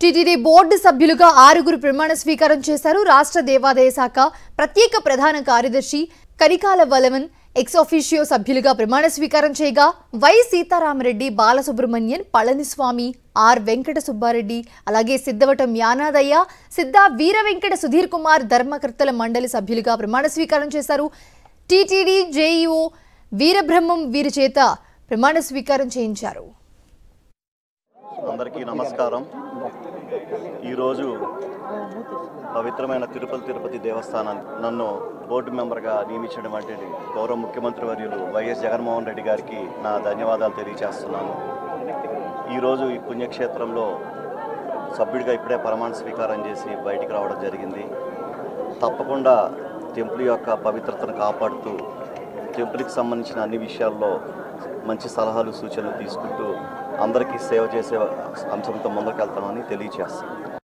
TTD board సభ్యులుగా ఆరుగురు ప్రమాణ స్వీకారం చేశారు రాష్ట్ర దేవాదాయ శాఖ ప్రత్యేక ప్రధాన కార్యదర్శి కరికాల వలవన్ ఎక్స్ ఆఫీషియో సభ్యులుగా ప్రమాణ స్వీకారం చేయగా వై సీతారామరెడ్డి బాలసుబ్రహ్మణ్యన్ పళనిస్వామి ఆర్ వెంకట సుబ్బారెడ్డి అలాగే సిద్ధవటం యానాదయ్య సిద్ధా వీర వెంకట సుధీర్ కుమార్ ధర్మకర్తల మండలి సభ్యులుగా ప్రమాణ స్వీకారం చేశారు టీటీడీ జేఈఓ వీరబ్రహ్మం వీరి చేత ప్రమాణ స్వీకారం చేయించారు అందరికీ నమస్కారం ఈరోజు పవిత్రమైన తిరుపతి తిరుపతి దేవస్థానాన్ని నన్ను బోర్డు మెంబర్గా నియమించినటువంటి గౌరవ ముఖ్యమంత్రి వర్యులు వైఎస్ జగన్మోహన్ రెడ్డి గారికి నా ధన్యవాదాలు తెలియజేస్తున్నాను ఈరోజు ఈ పుణ్యక్షేత్రంలో సభ్యుడిగా ఇప్పుడే ప్రమాణ స్వీకారం చేసి బయటికి రావడం జరిగింది తప్పకుండా టెంపుల్ యొక్క పవిత్రతను కాపాడుతూ టెంపుల్కి సంబంధించిన అన్ని విషయాల్లో మంచి సలహాలు సూచనలు తీసుకుంటూ అందరికీ సేవ చేసే అంశంతో ముందుకెళ్తామని తెలియజేస్తాను